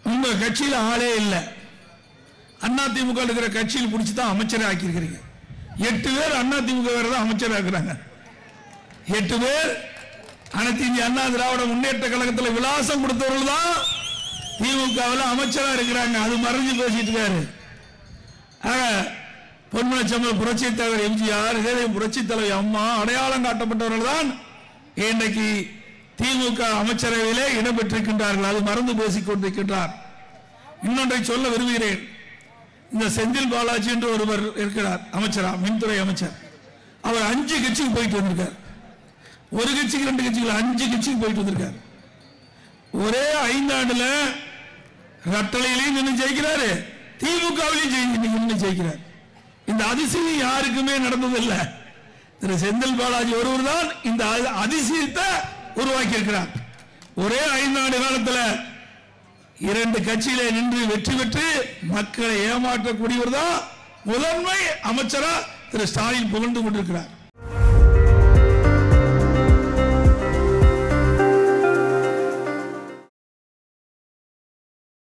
உங்க கட்சியில ஆளே இல்லை அண்ணா திமுக இருக்கிற கட்சியில் பிடிச்சி தான் அமைச்சரை ஆக்கியிருக்கிறீங்க எட்டு பேர் அண்ணா திமுக வேற தான் அமைச்சர் ஆக்குறாங்க எட்டு பேர் அனைத்து இந்திய அண்ணா திராவிட முன்னேற்ற கழகத்தில் விலாசம் கொடுத்தவர்கள் தான் திமுகவில் அமைச்சரா இருக்கிறாங்க அது மறைஞ்சு பேசிட்டு இருக்காரு ஆக பொன்மனச்சம்பல் புரட்சி தலைவர் எம்ஜிஆர் இதயம் புரட்சி தலைவர் அம்மா அடையாளம் காட்டப்பட்டவர்கள் தான் இன்றைக்கு திமுக அமைச்சரவையிலே இடம்பெற்றிருக்கின்றார்கள் அது மறந்து பேசிக் கொண்டிருக்கின்றார் இன்னொன்றை சொல்ல விரும்புகிறேன் இந்த செந்தில் பாலாஜி என்று ஒருவர் இருக்கிறார் அமைச்சரா மின்துறை அமைச்சர் அவர் அஞ்சு கட்சிக்கு போயிட்டு வந்திருக்கார் ஒரு கட்சிக்கு ரெண்டு கட்சிகள் அஞ்சு கட்சிக்கு போயிட்டு வந்திருக்கார் ஒரே ஐந்தாண்டுல ரட்டளையிலையும் நின்று ஜெயிக்கிறாரு திமுகவிலையும் ஜெயி- நின்று ஜெயிக்கிறார் இந்த அதிசயம் யாருக்குமே நடந்ததில்லை திரு செந்தில் பாலாஜி ஒருவர் தான் இந்த அ- அதிசயத்தை உருவாக்கி இருக்கிறார் ஒரே ஐந்தாண்டு காலத்துல இரண்டு கட்சியிலே நின்று வெற்றி பெற்று மக்களை ஏமாற்றக்கூடியவர் தான் முதன்மை அமைச்சரா திரு ஸ்டாலின் புகழ்ந்து கொண்டிருக்கிறார்